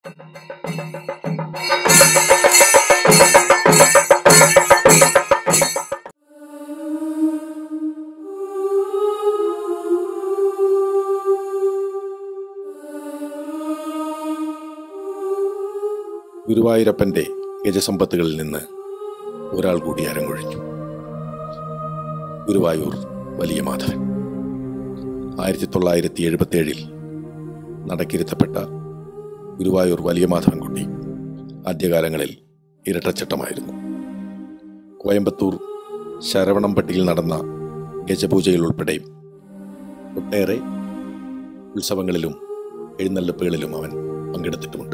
ഗുരുവായൂരപ്പന്റെ ഗജസമ്പത്തുകളിൽ നിന്ന് ഒരാൾ കൂടി അരങ്ങൊഴിഞ്ഞു ഗുരുവായൂർ വലിയ മാധവൻ ആയിരത്തി തൊള്ളായിരത്തി എഴുപത്തി ഏഴിൽ നടക്കിരുത്തപ്പെട്ട ഗുരുവായൂർ വലിയ മാധവൻകുട്ടി ആദ്യകാലങ്ങളിൽ ഇരട്ടച്ചട്ടമായിരുന്നു കോയമ്പത്തൂർ ശരവണംപട്ടിയിൽ നടന്ന ഗജപൂജയിൽ ഉൾപ്പെടെ ഒട്ടേറെ ഉത്സവങ്ങളിലും എഴുന്നള്ളിപ്പുകളിലും അവൻ പങ്കെടുത്തിട്ടുമുണ്ട്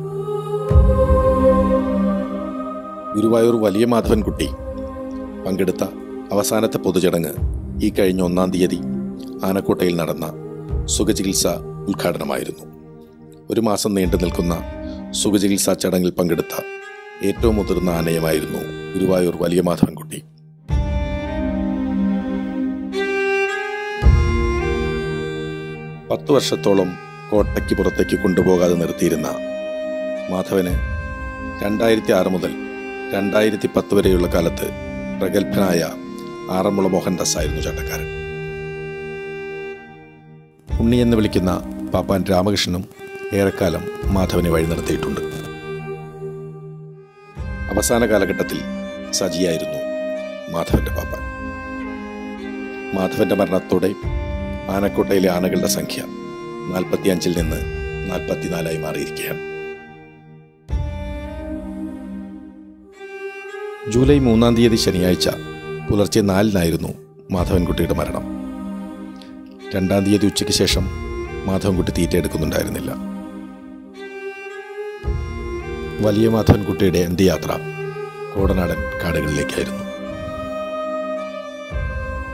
ഗുരുവായൂർ വലിയ മാധവൻകുട്ടി പങ്കെടുത്ത അവസാനത്തെ പൊതുചടങ്ങ് ഈ കഴിഞ്ഞ ഒന്നാം തീയതി ആനക്കോട്ടയിൽ നടന്ന സുഖചികിത്സ ഉദ്ഘാടനമായിരുന്നു ഒരു മാസം നീണ്ടു നിൽക്കുന്ന സുഖചികിത്സാ ചടങ്ങിൽ പങ്കെടുത്ത ഏറ്റവും മുതിർന്ന ആനയമായിരുന്നു ഗുരുവായൂർ വലിയ മാധവൻകുട്ടി പത്തു വർഷത്തോളം കോട്ടയ്ക്ക് പുറത്തേക്ക് കൊണ്ടുപോകാതെ നിർത്തിയിരുന്ന മാധവന് രണ്ടായിരത്തി ആറ് മുതൽ രണ്ടായിരത്തി പത്ത് വരെയുള്ള കാലത്ത് പ്രഗത്ഭനായ ആറന്മുള മോഹൻദാസ് ആയിരുന്നു ചട്ടക്കാരൻ ഉണ്ണി എന്ന് വിളിക്കുന്ന പാപ്പാൻ രാമകൃഷ്ണനും ഏറെക്കാലം മാധവനെ വഴി നടത്തിയിട്ടുണ്ട് അവസാന കാലഘട്ടത്തിൽ സജിയായിരുന്നു മാധവന്റെ പാപ്പാൻ മാധവന്റെ മരണത്തോടെ ആനക്കോട്ടയിലെ ആനകളുടെ സംഖ്യ നാൽപ്പത്തിയഞ്ചിൽ നിന്ന് നാൽപ്പത്തിനാലായി മാറിയിരിക്കുകയാണ് ജൂലൈ മൂന്നാം തീയതി ശനിയാഴ്ച പുലർച്ചെ നാലിനായിരുന്നു മാധവൻകുട്ടിയുടെ മരണം രണ്ടാം തീയതി ഉച്ചയ്ക്ക് ശേഷം മാധവൻകുട്ടി തീറ്റ എടുക്കുന്നുണ്ടായിരുന്നില്ല വലിയ മാധവൻകുട്ടിയുടെ അന്ത്യയാത്ര കോടനാടൻ കാടുകളിലേക്കായിരുന്നു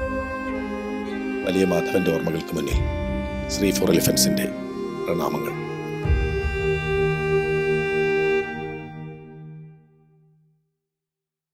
വലിയ മാധവന്റെ ഓർമ്മകൾക്ക് മുന്നിൽ ശ്രീ ഫോർ എലിഫൻസിന്റെ പ്രണാമങ്ങൾ